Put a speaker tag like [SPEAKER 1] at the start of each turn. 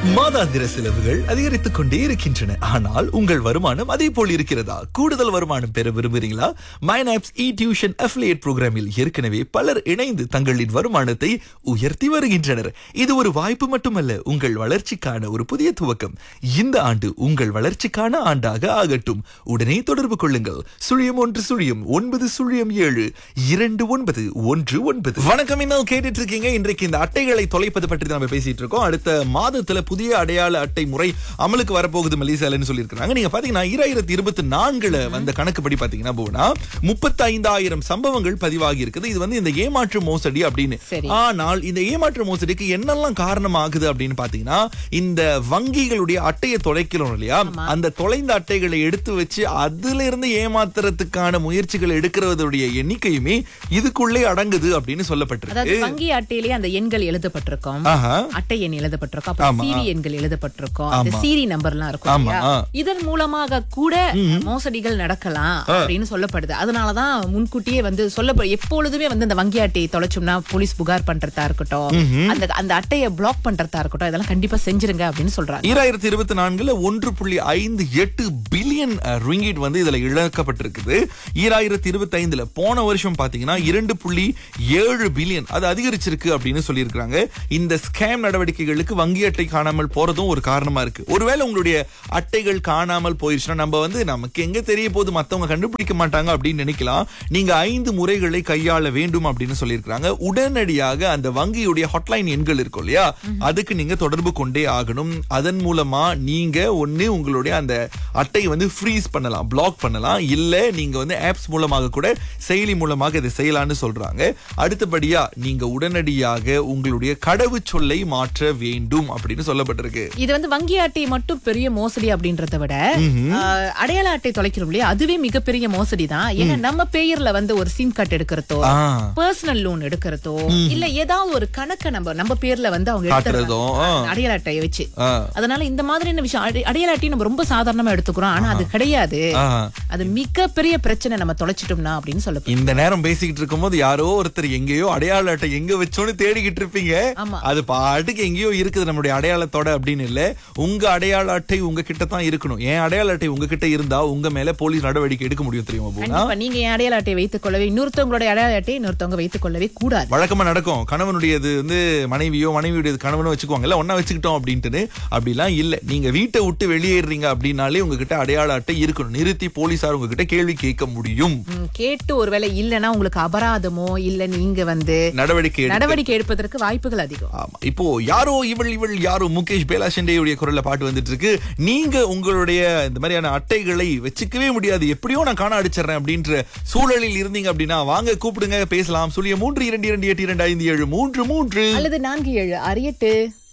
[SPEAKER 1] மாதாந்திர செலவுகள் அதிகரித்துக் கொண்டே இருக்கின்றன ஆனால் உங்கள் வருமானம் அதே போல் இருக்கிறதா கூடுதல் வருமானம் பெற விரும்புகிறீங்களா மைனாப்ஸ் இ டியூஷன் அஃபிலியேட் புரோகிராமில் ஏற்கனவே பலர் இணைந்து தங்களின் வருமானத்தை உயர்த்தி வருகின்றனர் இது ஒரு வாய்ப்பு மட்டுமல்ல உங்கள் வளர்ச்சிக்கான ஒரு புதிய துவக்கம் இந்த ஆண்டு உங்கள் வளர்ச்சிக்கான ஆண்டாக ஆகட்டும் உடனே தொடர்பு கொள்ளுங்கள் சுழியம் ஒன்று சுழியம் ஒன்பது சுழியம் ஏழு இரண்டு ஒன்பது ஒன்று ஒன்பது வணக்கம் இன்னும் கேட்டுட்டு இருக்கீங்க இன்றைக்கு இந்த அட்டைகளை தொலைப்பது பற்றி தான் நம்ம பேசிட்டு இருக்கோம் அடுத்த மாதத்துல புதிய அடையாள அட்டை முறை அமலுக்கு வரப்போகுது மலேசியாலன்னு சொல்லியிருக்காங்க நீங்க பாத்தீங்கன்னா ஈராயிரத்தி இருபத்தி நான்குல வந்த கணக்குப்படி பாத்தீங்கன்னா போனா முப்பத்தைந்தாயிரம் சம்பவங்கள் பதிவாகி இருக்குது இது வந்து இந்த ஏமாற்று மோசடி அப்படின்னு
[SPEAKER 2] சரி.
[SPEAKER 1] ஆனால் இந்த ஏமாற்று மோசடிக்கு என்னெல்லாம் காரணம் ஆகுது அப்படின்னு பாத்தீங்கன்னா இந்த வங்கிகளுடைய அட்டையை தொலைக்கிறோம் இல்லையா அந்த தொலைந்த அட்டைகளை எடுத்து வச்சு அதுல இருந்து ஏமாத்துறதுக்கான முயற்சிகள் எடுக்கிறதுடைய எண்ணிக்கையுமே இதுக்குள்ளே அடங்குது அப்படின்னு சொல்லப்பட்டிருக்கு
[SPEAKER 2] அதாவது வங்கி அட்டையிலேயே அந்த எண்கள் எழுதப்பட்டிருக்கும்
[SPEAKER 1] ஆஹா
[SPEAKER 2] அட்டை எண் எழுதப்பட்டிருக்கும் அப்புறம்
[SPEAKER 1] ஆமா.
[SPEAKER 2] சீரி எண்கள் எழுதப்பட்டிருக்கும் அந்த
[SPEAKER 1] ஆமா.
[SPEAKER 2] சீரி நம்பர்லாம் இருக்கும்
[SPEAKER 1] ஆமா,
[SPEAKER 2] இல்லையா?
[SPEAKER 1] ஆ.
[SPEAKER 2] இதன் மூலமாக கூட மோசடிகள் நடக்கலாம் அப்படின்னு சொல்லப்படுது அதனாலதான் முன்கூட்டியே வந்து சொல்லப்படும் எப்பொழுதுமே வந்து இந்த வங்கி அட்டையை தொலைச்சோம்னா போலீஸ் புகார் பண்றதா இருக்கட்டும் அந்த அந்த அட்டையை பிளாக் பண்றதா இருக்கட்டும் இதெல்லாம் கண்டிப்பா செஞ்சிருங்க அப்படின்னு சொல்றாங்க
[SPEAKER 1] ஈராயிரத்தி இருபத்தி நான்குல ஒன்று புள்ளி ஐந்து எட்டு பில்லியன் ரிங்கிட் வந்து இதுல இழக்கப்பட்டிருக்குது ஈராயிரத்தி இருபத்தி ஐந்துல போன வருஷம் பாத்தீங்கன்னா இரண்டு புள்ளி ஏழு பில்லியன் அது அதிகரிச்சிருக்கு அப்படின்னு சொல்லியிருக்காங்க இந்த ஸ்கேம் நடவடிக்கைகளுக்கு வங்கி அட்டை காணாமல் போறதும் ஒரு காரணமா இருக்கு ஒருவேளை உங்களுடைய அட்டைகள் காணாமல் போயிடுச்சுன்னா நம்ம வந்து நமக்கு எங்க தெரிய போது மத்தவங்க கண்டுபிடிக்க மாட்டாங்க அப்படின்னு நினைக்கலாம் நீங்க ஐந்து முறைகளை கையாள வேண்டும் அப்படின்னு சொல்லியிருக்காங்க உடனடியாக அந்த வங்கியுடைய ஹாட்லைன் எண்கள் இருக்கும் இல்லையா அதுக்கு நீங்க தொடர்பு கொண்டே ஆகணும் அதன் மூலமா நீங்க ஒண்ணு உங்களுடைய அந்த அட்டையை வந்து ஃப்ரீஸ் பண்ணலாம் பிளாக் பண்ணலாம் இல்ல நீங்க வந்து ஆப்ஸ் மூலமாக கூட செயலி மூலமாக இதை செய்யலாம்னு சொல்றாங்க அடுத்தபடியா நீங்க உடனடியாக உங்களுடைய கடவுச் சொல்லை மாற்ற வேண்டும் அப்படின்னு சொல்லப்பட்டிருக்கு
[SPEAKER 2] இது வந்து வங்கி அட்டை மட்டும் பெரிய மோசடி அப்படின்றத விட ஆஹ், அடையாள அட்டை தொலைக்கிறோம் இல்லையா அதுவே மிகப்பெரிய மோசடி தான் ஏன்னா நம்ம பெயர்ல வந்து ஒரு சிம் கார்டு எடுக்கிறதோ
[SPEAKER 1] ஆ
[SPEAKER 2] பர்சனல் லோன் எடுக்கிறதோ இல்ல ஏதாவது ஒரு கணக்கை நம்ம நம்ம பேர்ல வந்து அவங்க
[SPEAKER 1] காட்டுறதும், ஆ.
[SPEAKER 2] எடுத்துறாங்க. அடையாள அட்டையை வச்சு
[SPEAKER 1] ஆ.
[SPEAKER 2] அதனால இந்த மாதிரியான விஷயம் அடை- அடையாள அட்டையை நம்ம ரொம்ப சாதாரணமா எடுத்துக்கிறோம் ஆனா அது கிடையாது
[SPEAKER 1] ஆ.
[SPEAKER 2] அது மிகப்பெரிய பிரச்சனை நம்ம தொலைச்சிட்டோம்னா அப்படின்னு சொல்லப்படும்
[SPEAKER 1] இந்த நேரம் பேசிக்கிட்டு இருக்கும்போது யாரோ ஒருத்தர் எங்கேயோ அடையாள அட்டை எங்க வச்சோன்னு தேடிக்கிட்டு இருப்பீங்க
[SPEAKER 2] ஆமா.
[SPEAKER 1] அது பாட்டுக்கு எங்கேயோ இருக்குது நம்மளுடைய அடையாளத்தோட அப்படின்னு இல்ல உங்க அடையாள அட்டை உங்க கிட்ட தான் இருக்கணும் என் அடையாள அட்டை உங்ககிட்ட இருந்தா உங்க மேல போலீஸ் நடவடிக்கை எடுக்க முடியும் தெரியுமா பூனா
[SPEAKER 2] கண்டிப்பா நீங்க என் அடையாள அட்டையை வைத்துக் கொள்ளவே இன்னொருத்தவங்களுடைய அடையாள அட்டையை இன்னொருத்தவங்க வைத்துக் கொள்ளவே கூடாது
[SPEAKER 1] வழக்கமா நடக்கும் கணவனுடையது வந்து மனைவியோ மனைவியுடையது கணவனோ வச்சுக்குவாங்கல்ல ஒன்னா வச்சுக்கிட்டோம் அப்படின்ட்டு அப்படிலாம் இல்ல நீங்க வீட்டை விட்டு வெளியேறீங்க அப்படின்னாலே உங்ககிட்ட அடையாள அட்டை இருக்கணும் நிறுத்தி போலீசார் உங்ககிட்ட கேள்வி கேட்க முடியும்
[SPEAKER 2] ம், கேட்டு ஒருவேளை இல்லனா உங்களுக்கு அபராதமோ இல்ல நீங்க வந்து
[SPEAKER 1] நடவடிக்கை எடுக்க
[SPEAKER 2] நடவடிக்கை எடுப்பதற்கு வாய்ப்புகள் அதிகம்
[SPEAKER 1] ஆமா இப்போ யாரோ இவள் இவள் யாரோ முகேஷ் பேலாஷண்டேயுடைய குரல்ல பாட்டு வந்துட்டு இருக்கு நீங்க உங்களுடைய இந்த மாதிரியான அட்டைகளை வச்சுக்கவே முடியாது எப்படியோ நான் காண அடிச்சிடுறேன் அப்படின்ற சூழலில் இருந்தீங்க அப்படின்னா வாங்க கூப்பிடுங்க பேசலாம் சொல்லிய மூன்று இரண்டு இரண்டு எட்டு இரண்டு ஐந்து ஏழு மூன்று மூன்று
[SPEAKER 2] அல்லது நான்கு ஏழு ஆறு எட்டு